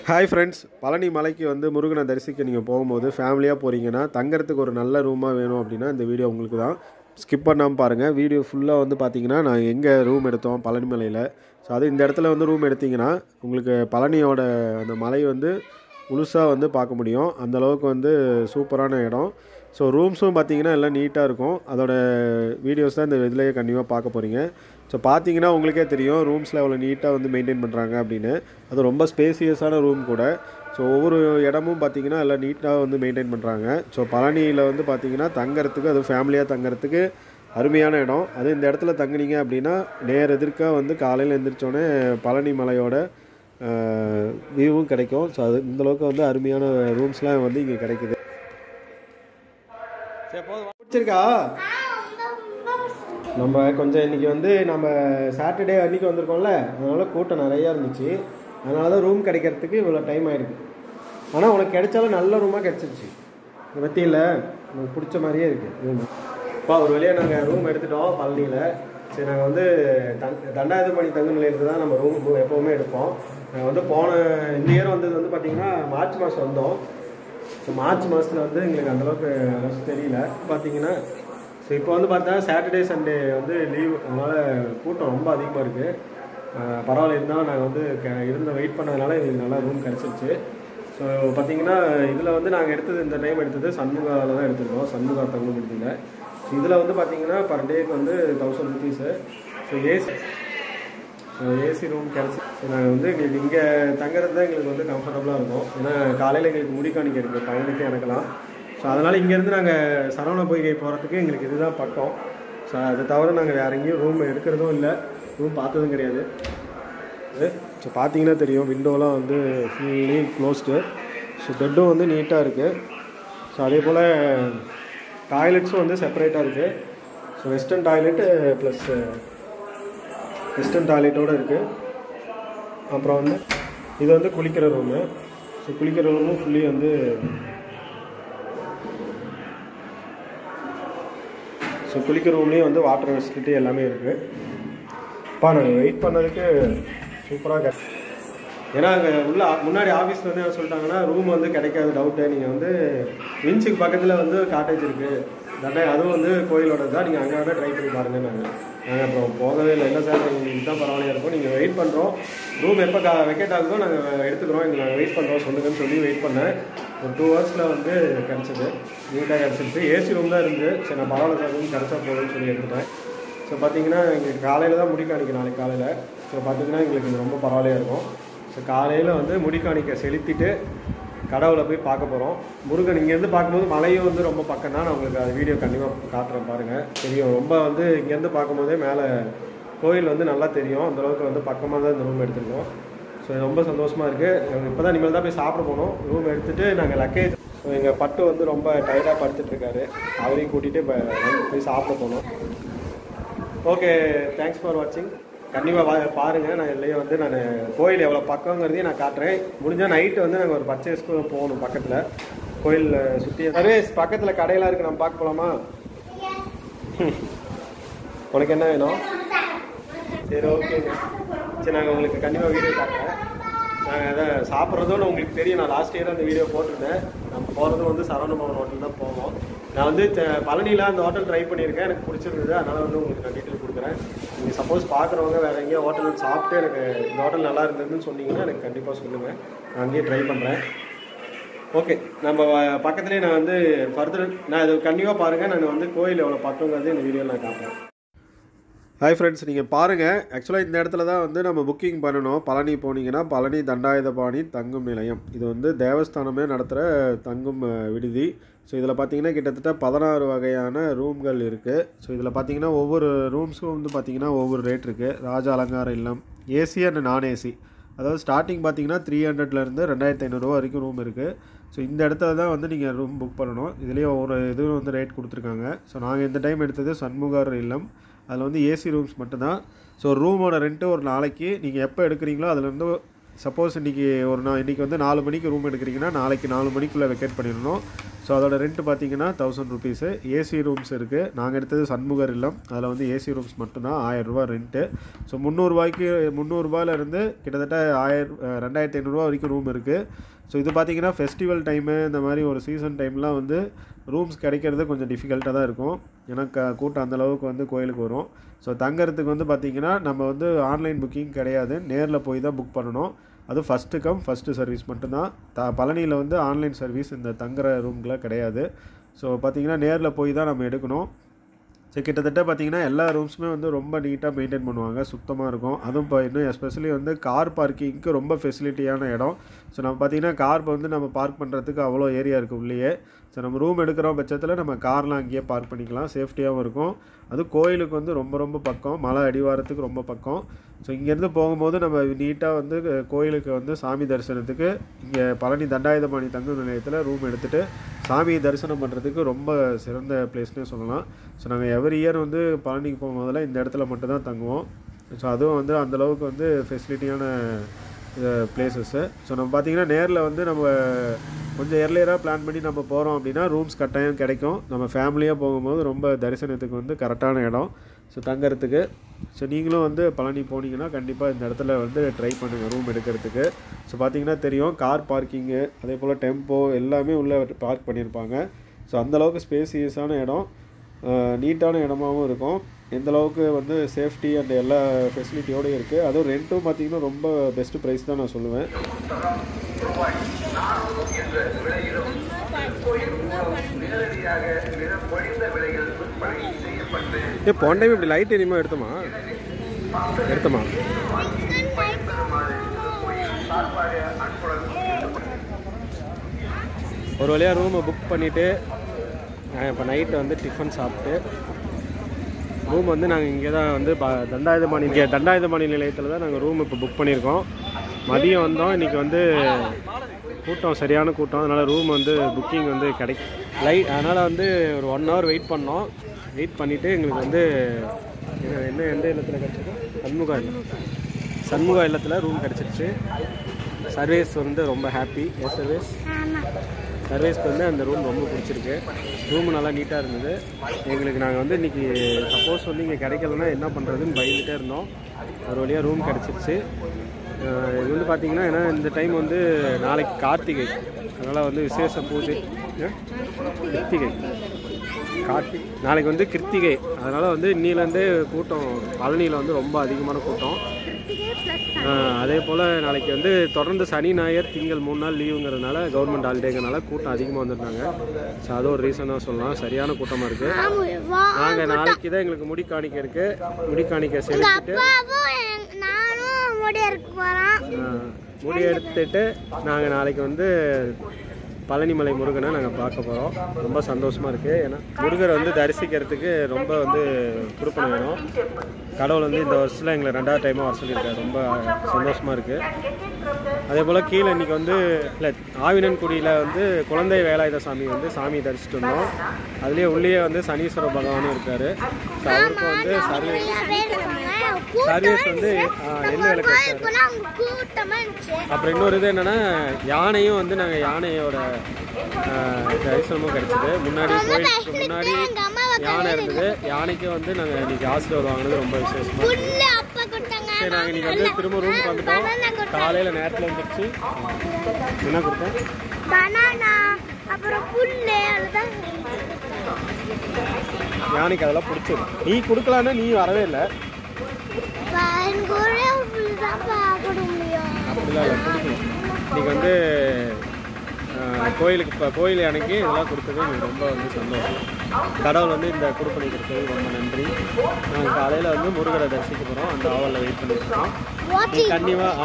Hi friends Palani மலைக்கு வந்து முருகனை தரிசிக்க நீங்கள் போகும்போது ஃபேமிலியாக போகிறீங்கன்னா தங்கறதுக்கு ஒரு நல்ல ரூமாக வேணும் அப்படின்னா இந்த வீடியோ உங்களுக்கு தான் ஸ்கிப் பண்ணாமல் பாருங்கள் வீடியோ ஃபுல்லாக வந்து பார்த்தீங்கன்னா நான் எங்கே ரூம் எடுத்தோம் பழனி மலையில் ஸோ அது இந்த இடத்துல வந்து ரூம் எடுத்தீங்கன்னா உங்களுக்கு பழனியோட அந்த மலை வந்து முழுசாக வந்து பார்க்க முடியும் அந்த அளவுக்கு வந்து சூப்பரான இடம் ஸோ ரூம்ஸும் பார்த்தீங்கன்னா எல்லாம் நீட்டாக இருக்கும் அதோட வீடியோஸ் தான் இந்த இதுலேயே கண்டிப்பாக பார்க்க போகிறீங்க ஸோ பார்த்தீங்கன்னா உங்களுக்கே தெரியும் ரூம்ஸில் எவ்வளோ நீட்டாக வந்து மெயின்டைன் பண்ணுறாங்க அப்படின்னு அது ரொம்ப ஸ்பேசியஸான ரூம் கூட ஸோ ஒவ்வொரு இடமும் பார்த்தீங்கன்னா எல்லாம் நீட்டாக வந்து மெயின்டைன் பண்ணுறாங்க ஸோ பழனியில் வந்து பார்த்தீங்கன்னா தங்கறதுக்கு அது ஃபேமிலியாக தங்கறதுக்கு அருமையான இடம் அது இந்த இடத்துல தங்குனீங்க அப்படின்னா நேர் எதிர்க்க வந்து காலையில் எழுந்திரிச்சோடனே பழனி மலையோட வியூவும் கிடைக்கும் ஸோ அது இந்தளவுக்கு வந்து அருமையான ரூம்ஸ்லாம் வந்து இங்கே கிடைக்குது சரி போதும் பிடிச்சிருக்கா நம்ம கொஞ்சம் இன்றைக்கி வந்து நம்ம சாட்டர்டே அன்றைக்கி வந்திருக்கோம்ல அதனால கூட்டம் நிறையா இருந்துச்சு அதனால தான் ரூம் கிடைக்கிறதுக்கு இவ்வளோ டைம் ஆயிருக்கு ஆனால் உனக்கு கிடைச்சாலும் நல்ல ரூமாக கிடச்சிருச்சு இதை பற்றி இல்லை உனக்கு பிடிச்ச மாதிரியே இருக்குது ரூம் இப்போ ஒரு வழியாக நாங்கள் ரூம் எடுத்துட்டோம் பழனியில் சரி நாங்கள் வந்து தன் தண்டாயுதமணி தங்கு நிலையத்துக்கு தான் நம்ம ரூம் எப்போவுமே எடுப்போம் நாங்கள் வந்து போன இந்த இயர் வந்தது வந்து பார்த்திங்கன்னா மார்ச் மாதம் வந்தோம் ஸோ மார்ச் மாதத்தில் வந்து எங்களுக்கு அந்தளவுக்கு அரசு தெரியல பார்த்தீங்கன்னா ஸோ இப்போ வந்து பார்த்தா சாட்டர்டே சண்டே வந்து லீவ் அதனால் கூட்டம் ரொம்ப அதிகமாக இருக்குது பரவாயில்ல இருந்தாலும் நாங்கள் வந்து க இருந்த வெயிட் பண்ணதுனால எங்களுக்கு நல்லா ரூம் கிடச்சிருச்சு ஸோ பார்த்தீங்கன்னா இதில் வந்து நாங்கள் எடுத்தது இந்த டைம் எடுத்தது சண்முகாவில் தான் எடுத்திருக்கோம் சண்முகா தங்கும் விடுதியில் ஸோ இதில் வந்து பார்த்தீங்கன்னா பர் டேக்கு வந்து thousand rupees so AC AC room கிடச்சி ஸோ நாங்கள் வந்து எங்களுக்கு இங்கே தங்குறது தான் எங்களுக்கு வந்து கம்ஃபர்டபுளாக இருக்கும் ஏன்னா காலையில் எங்களுக்கு முடிக்காணிக்க இருக்குது பையனுக்கு எனக்கெல்லாம் ஸோ அதனால் இங்கேருந்து நாங்கள் சரவண பொய்கை போகிறதுக்கு எங்களுக்கு இதுதான் பக்கம் ஸோ அதை தவிர நாங்கள் வேறு எங்கேயும் ரூம் எடுக்கிறதும் இல்லை ரூம் பார்த்ததும் கிடையாது ஸோ பார்த்தீங்கன்னா தெரியும் விண்டோலாம் வந்து ஃபுல்லி க்ளோஸ்டு ஸோ பெட்டும் வந்து நீட்டாக இருக்குது ஸோ அதே போல் டாய்லெட்ஸும் வந்து செப்பரேட்டாக இருக்குது so western toilet plus western டாய்லெட்டோடு இருக்குது அப்புறம் வந்து இது வந்து குளிக்கிற ரூமு ஸோ குளிக்கிற ரூமும் ஃபுல்லி வந்து ஸோ குளிக்கிற ரூம்லேயும் வந்து வாட்டர் ஃபெசிலிட்டி எல்லாமே இருக்குது அப்பா நாங்கள் வெயிட் பண்ணதுக்கு சூப்பராக கிடை ஏன்னா அங்கே உள்ள முன்னாடி ஆஃபீஸில் வந்து என்ன சொல்லிட்டாங்கன்னா ரூம் வந்து கிடைக்காது டவுட்டு நீங்கள் வந்து வின்ஸுக்கு பக்கத்தில் வந்து காட்டேஜ் இருக்குது தட்டை அதுவும் வந்து கோயிலோட தான் நீங்கள் அங்கே வேணால் ட்ரை பண்ணி பாருங்கள் நாங்கள் நாங்கள் அப்புறம் போகவே இல்லை என்ன சார் நீங்கள் இதுதான் பரவாயில்லையா இருக்கும் நீங்கள் வெயிட் பண்ணுறோம் ரூம் எப்போ கா வெக்கேட் ஆகுதோ நாங்கள் எடுத்துக்கிறோம் எங்களை நாங்கள் வெயிட் பண்ணுறோம் சொல்லுங்கன்னு சொல்லி வெயிட் பண்ணேன் ஒரு டூ ஹவர்ஸில் வந்து கிடச்சிது நீட்டாக கிடச்சிருச்சு ஏசி ரூம் தான் இருந்து சரி நான் பரவாயில்ல சார் ரூம் கிடச்சா போதும்னு சொல்லி எடுத்துட்டேன் ஸோ பார்த்தீங்கன்னா எங்களுக்கு காலையில் தான் முடிக்காணிக்க நாளைக்கு காலையில் ஸோ பார்த்தீங்கன்னா எங்களுக்கு இது ரொம்ப பரவாயில்லையா இருக்கும் ஸோ காலையில் வந்து முடிக்காணிக்க செலுத்திட்டு கடவுளை போய் பார்க்க போகிறோம் முருகன் இங்கேருந்து பார்க்கும்போது மலையும் வந்து ரொம்ப பக்கம் தான் நான் உங்களுக்கு அது வீடியோ கண்டிப்பாக காட்டுறேன் பாருங்கள் தெரியும் ரொம்ப வந்து இங்கேருந்து பார்க்கும்போதே மேலே கோயில் வந்து நல்லா தெரியும் அந்தளவுக்கு வந்து பக்கமாக தான் இந்த ரூம் எடுத்துருக்கோம் ஸோ ரொம்ப சந்தோஷமாக இருக்குது இப்போ தான் இனிமேல் தான் போய் சாப்பிட போனோம் ரூம் எடுத்துகிட்டு நாங்கள் லக்கேஜ் ஸோ எங்கள் பட்டு வந்து ரொம்ப டயர்டாக படுத்துட்ருக்காரு அவரையும் கூட்டிகிட்டு இப்போ போய் சாப்பிட போனோம் ஓகே தேங்க்ஸ் ஃபார் வாட்சிங் கண்டிப்பாக வா பாருங்கள் நான் இல்லையே வந்து நான் கோயில் எவ்வளோ பக்கங்கிறதையும் நான் காட்டுறேன் முடிஞ்சால் நைட்டு வந்து நாங்கள் ஒரு பர்ச்சேஸ்க்கு போகணும் பக்கத்தில் கோயிலில் சுற்றி சர்வேஸ் பக்கத்தில் கடையெல்லாம் இருக்குது நம்ம பார்க்க போகலாமா உனக்கு என்ன வேணும் சரி ஓகேங்க சரி நாங்கள் உங்களுக்கு கண்டிப்பாக வீடியோ காட்டுறேன் நாங்கள் அதை சாப்பிட்றதும் உங்களுக்கு தெரியும் நான் லாஸ்ட் இயர் அந்த வீடியோ போட்டிருந்தேன் நம்ம போகிறதும் வந்து சரவண பவன் ஹோட்டல் தான் போவோம் நான் வந்து பழனியில் அந்த ஹோட்டல் ட்ரை பண்ணியிருக்கேன் எனக்கு பிடிச்சிருந்தது அதனால் வந்து உங்களுக்கு நான் டீட்டெயில் கொடுக்குறேன் நீங்கள் சப்போஸ் பார்க்குறவங்க வேறு எங்கேயோ ஹோட்டல் சாப்பிட்டு எனக்கு இந்த ஹோட்டல் நல்லா இருந்ததுன்னு சொன்னீங்கன்னா எனக்கு கண்டிப்பாக சொல்லுங்கள் நான் அங்கேயே ட்ரை பண்ணுறேன் ஓகே நம்ம பக்கத்துலேயே நான் வந்து ஃபர்தர் நான் இது கண்டிப்பாக பாருங்கள் நான் வந்து கோயில் எவ்வளோ பக்கங்கிறது இந்த வீடியோவில் நான் காட்டுறேன் ஹாய் ஃப்ரெண்ட்ஸ் நீங்கள் பாருங்கள் ஆக்சுவலாக இந்த இடத்துல தான் வந்து நம்ம புக்கிங் பண்ணணும் பழனி போனீங்கன்னா பழனி தண்டாயுதபாணி தங்கும் நிலையம் இது வந்து தேவஸ்தானமே நடத்துகிற தங்கும் விடுதி ஸோ இதில் பார்த்தீங்கன்னா கிட்டத்தட்ட பதினாறு வகையான ரூம்கள் இருக்குது ஸோ இதில் பார்த்தீங்கன்னா ஒவ்வொரு ரூம்ஸும் வந்து பார்த்தீங்கன்னா ஒவ்வொரு ரேட் இருக்குது Raja Alankara Illam AC and non AC அதாவது ஸ்டார்டிங் பார்த்தீங்கன்னா த்ரீ ஹண்ட்ரட்லேருந்து ரெண்டாயிரத்தி ஐநூறுரூவா வரைக்கும் ரூம் இருக்குது ஸோ இந்த இடத்துல தான் வந்து நீங்கள் ரூம் புக் பண்ணணும் இதுலேயே ஒரு இது வந்து ரேட் கொடுத்துருக்காங்க ஸோ நாங்கள் இந்த டைம் எடுத்தது சண்முகார் இல்லம் அதில் வந்து ஏசி ரூம்ஸ் மட்டும்தான் ஸோ ரூமோட ரெண்ட்டு ஒரு நாளைக்கு நீங்கள் எப்போ எடுக்கிறீங்களோ அதுலேருந்து சப்போஸ் இன்றைக்கி ஒரு நாள் இன்றைக்கி வந்து நாலு மணிக்கு ரூம் எடுக்கிறீங்கன்னா நாளைக்கு நாலு மணிக்குள்ளே வெக்கேட் பண்ணிடணும் ஸோ அதோட ரெண்ட் பார்த்தீங்கன்னா தௌசண்ட் ருபீஸு ஏசி ரூம்ஸ் இருக்குது நாங்கள் எடுத்தது சண்முகர் இல்லம் அதில் வந்து ஏசி ரூம்ஸ் மட்டும்தான் ஆயிரரூபா ரெண்ட்டு ஸோ முந்நூறுரூவாய்க்கு முந்நூறுரூபாலேருந்து கிட்டத்தட்ட ஆயிரம் ரெண்டாயிரத்தி ஐநூறுரூவா வரைக்கும் ரூம் இருக்குது ஸோ இது பார்த்தீங்கன்னா ஃபெஸ்டிவல் டைமு இந்த மாதிரி ஒரு சீசன் டைம்லாம் வந்து ரூம்ஸ் கிடைக்கிறது கொஞ்சம் டிஃபிகல்ட்டாக தான் இருக்கும் ஏன்னா க கூட்டம் அந்த அளவுக்கு வந்து கோயிலுக்கு வரும் ஸோ தங்கறதுக்கு வந்து பார்த்திங்கன்னா நம்ம வந்து ஆன்லைன் புக்கிங் கிடையாது நேரில் போய் தான் புக் பண்ணணும் அது ஃபஸ்ட்டு கம் ஃபஸ்ட்டு சர்வீஸ் மட்டும்தான் த பழனியில் வந்து ஆன்லைன் சர்வீஸ் இந்த தங்குற ரூம்குலாம் கிடையாது ஸோ பார்த்தீங்கன்னா நேரில் போய் தான் நம்ம எடுக்கணும் ஸோ கிட்டத்தட்ட பார்த்தீங்கன்னா எல்லா ரூம்ஸுமே வந்து ரொம்ப நீட்டாக மெயின்டைன் பண்ணுவாங்க சுத்தமாக இருக்கும் அதுவும் இப்போ இன்னும் எஸ்பெஷலி வந்து கார் பார்க்கிங்க்கு ரொம்ப ஃபெசிலிட்டியான இடம் ஸோ நம்ம பார்த்தீங்கன்னா கார் வந்து நம்ம பார்க் பண்ணுறதுக்கு அவ்வளோ ஏரியா இருக்குது உள்ளேயே ஸோ நம்ம ரூம் எடுக்கிற பட்சத்தில் நம்ம கார்லாம் அங்கேயே பார்க் பண்ணிக்கலாம் சேஃப்டியாகவும் இருக்கும் அது கோயிலுக்கு வந்து ரொம்ப ரொம்ப பக்கம் மலை அடிவாரத்துக்கு ரொம்ப பக்கம் ஸோ இங்கேருந்து போகும்போது நம்ம நீட்டாக வந்து கோயிலுக்கு வந்து சாமி தரிசனத்துக்கு இங்கே பழனி தண்டாயுதபாணி தங்க நிலையத்தில் ரூம் எடுத்துகிட்டு சாமியை தரிசனம் பண்ணுறதுக்கு ரொம்ப சிறந்த பிளேஸ்னே சொல்லலாம் ஸோ நாங்கள் எவ்ரி இயர் வந்து பழனிக்கு போகும்போதெல்லாம் இந்த இடத்துல மட்டும்தான் தங்குவோம் ஸோ அதுவும் வந்து அந்தளவுக்கு வந்து ஃபெசிலிட்டியான பிளேசஸ்ஸு ஸோ நம்ம பார்த்தீங்கன்னா நேரில் வந்து நம்ம கொஞ்சம் எர்லியராக பிளான் பண்ணி நம்ம போகிறோம் அப்படின்னா ரூம்ஸ் கட்டாயம் கிடைக்கும் நம்ம ஃபேமிலியாக போகும்போது ரொம்ப தரிசனத்துக்கு வந்து கரெக்டான இடம் ஸோ தங்கறதுக்கு ஸோ நீங்களும் வந்து பழனி போனீங்கன்னா கண்டிப்பாக இந்த இடத்துல வந்து ட்ரை பண்ணுங்கள் ரூம் எடுக்கிறதுக்கு ஸோ பார்த்தீங்கன்னா தெரியும் கார் பார்க்கிங்கு அதே போல் டெம்போ எல்லாமே உள்ளே பார்க் பண்ணியிருப்பாங்க ஸோ அந்தளவுக்கு ஸ்பேசியஸான இடம் நீட்டான இடமாவும் இருக்கும் எந்த அளவுக்கு வந்து சேஃப்டி அண்ட் எல்லா ஃபெசிலிட்டியோடையும் இருக்குது அதுவும் ரெண்ட்டும் பார்த்தீங்கன்னா ரொம்ப பெஸ்ட்டு ப்ரைஸ் தான் நான் சொல்லுவேன் ஏ போன டைம் இப்படி லைட் எரியுமா எடுத்தோமா எடுத்தோமா ஒரு வழியாக ரூமை புக் பண்ணிவிட்டு நான் இப்போ நைட்டு வந்து டிஃபன் சாப்பிட்டு ரூம் வந்து நாங்கள் இங்கே தான் வந்து ப தண்டாயுதபாணி இங்கே தண்டாயுதபாணி நிலையத்தில் தான் நாங்கள் ரூம் இப்போ புக் பண்ணியிருக்கோம் மதியம் வந்தோம் இன்றைக்கி வந்து கூட்டம் சரியான கூட்டம் அதனால் ரூம் வந்து புக்கிங் வந்து கிடைக் லைட் அதனால் வந்து ஒரு ஒன் ஹவர் வெயிட் பண்ணோம் வெயிட் பண்ணிவிட்டு எங்களுக்கு வந்து என்ன- என்ன எந்த இல்லத்தில் கிடச்சது சண்முகா இல்லம் சண்முகா இல்லத்தில் ரூம் கிடச்சிருச்சு சர்வீஸ் வந்து ரொம்ப ஹாப்பி எஸ் சர்வீஸ் சர்வீஸ்க்கு வந்து அந்த ரூம் ரொம்ப பிடிச்சிருக்கு ரூம் நல்லா நீட்டாக இருந்தது எங்களுக்கு நாங்கள் வந்து இன்றைக்கி சப்போஸ் வந்து இங்கே கிடைக்கலன்னா என்ன பண்ணுறதுன்னு பயந்துட்டே இருந்தோம் ஒரு வழியாக ரூம் கிடச்சிருச்சு அஹ் இது வந்து பார்த்தீங்கன்னா ஏன்னா இந்த டைம் வந்து நாளைக்கு கார்த்திகை அதனால் வந்து விசேஷ பூஜை அஹ் கிருத்திகை கார்த்திக் நாளைக்கு வந்து கிருத்திகை அதனால் வந்து இன்னிலேருந்தே கூட்டம் பழனியில் வந்து ரொம்ப அதிகமான கூட்டம் ஆஹ் அதே போல் நாளைக்கு வந்து தொடர்ந்து சனி ஞாயிறு திங்கள் மூணு நாள் லீவுங்கிறதுனால கவர்மெண்ட் ஹாலிடேங்கிறனால கூட்டம் அதிகமாக வந்திருந்தாங்க ஸோ அது ஒரு ரீசனாக சொல்லலாம் சரியான கூட்டமாக இருக்குது நாங்கள் நாளைக்கு தான் எங்களுக்கு முடி காணிக்க இருக்குது முடி காணிக்க செலுத்திட்டு அப்பாவும் எங்க- நானும் முடி எடுக்க போறோம் ஆஹ் முடி எடுத்துட்டு நாங்கள் நாளைக்கு வந்து பழனிமலை முருகனை நாங்கள் பார்க்க போகிறோம் ரொம்ப சந்தோஷமாக இருக்குது ஏன்னா முருகரை வந்து தரிசிக்கிறதுக்கு ரொம்ப வந்து குடுப்பணம் வேணும் கடவுள் வந்து இந்த வருஷத்தில் எங்களை ரெண்டாவது டைமாக வர சொல்லியிருக்காரு ரொம்ப சந்தோஷமாக இருக்குது அதே போல் கீழே இன்றைக்கி வந்து இல்லை ஆவினன்குடியில் வந்து குழந்தை வேலாயுத சாமி வந்து சாமி தரிசிட்டு வந்தோம் அதுலேயே உள்ளேயே வந்து சனீஸ்வர பகவானும் இருக்கார் ஸோ அவருக்கு வந்து சர்வீஸ் சர்வீஸ் வந்து ஆ, எள்ளு விளக்கு வச்சாரு. கோயிலுக்குலாம் அங்க கூட்டமா இருந்துச்சு அப்புறம் இன்னொரு இது என்னன்னா யானையும் வந்து நாங்கள் யானையோட ஆ, தரிசனமும் கிடைச்சது முன்னாடி கோயிலுக்கு முன்னாடி எங்க அம்மாவை யானை இருந்தது யானைக்கு வந்து நாங்கள் இன்னைக்கு ஆசீர்வாதம் வாங்கினது ரொம்ப விசேஷமா இருக்கு. புல்லு அப்பா கொடுத்தாங்க சரி நாங்கள் இன்னைக்கு வந்து திரும்ப ரூமுக்கு வந்துட்டோம் காலையில் நேரத்தில் வந்துருச்சு என்ன கொடுத்தேன் பனானா அப்புறம் புல்லு அதுதான் யானைக்கு அதெல்லாம் பிடிச்சது நீ கொடுக்கலான்னா நீ வரவே இல்லை எனக்கு ஒரே ஒரு புல்லு தான் சாப்பிட முடியும் அப்படிலாம் இல்லை கொடுக்கணும் இன்னைக்கு வந்து ஆ, கோயிலுக்கு இப்போ கோயில் யானைக்கு இதெல்லாம் கொடுத்தது எனக்கு ரொம்ப வந்து சந்தோஷம் கடவுள் வந்து இந்த கொடுப்பனை கொடுத்தது ரொம்ப நன்றி நாங்கள் காலையில் வந்து முருகரை தரிசிக்க போகிறோம் அந்த ஆவலில் வெயிட் பண்ணிட்டு இருக்கோம் நீ வாட்சிங் கண்டிப்பாக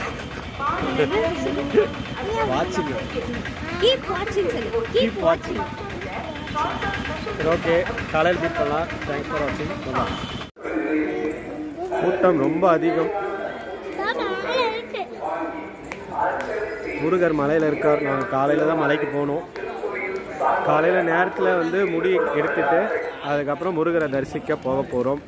வாட்சிங் கீப் வாட்சிங் சொல்லு கீப் வாட்சிங் சரி ஓகே காலையில் மீட் பண்ணலாம் தேங்க்ஸ் ஃபார் வாட்சிங் கூட்டம் ரொம்ப அதிகம் இருக்கு முருகர் மலையில் இருக்கார் நாங்கள் காலையில் தான் மலைக்கு போனோம் காலையில் நேரத்தில் வந்து முடி எடுத்துட்டு அதுக்கப்புறம் முருகரை தரிசிக்க போக போகிறோம்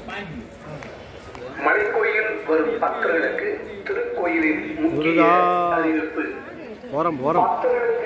மலைக்கோயில் வரும் பக்தர்களுக்கு திருக்கோயிலின் முக்கிய முருகா. அறிவிப்பு போகிறோம் போகிறோம் பக்தர்களுக்கு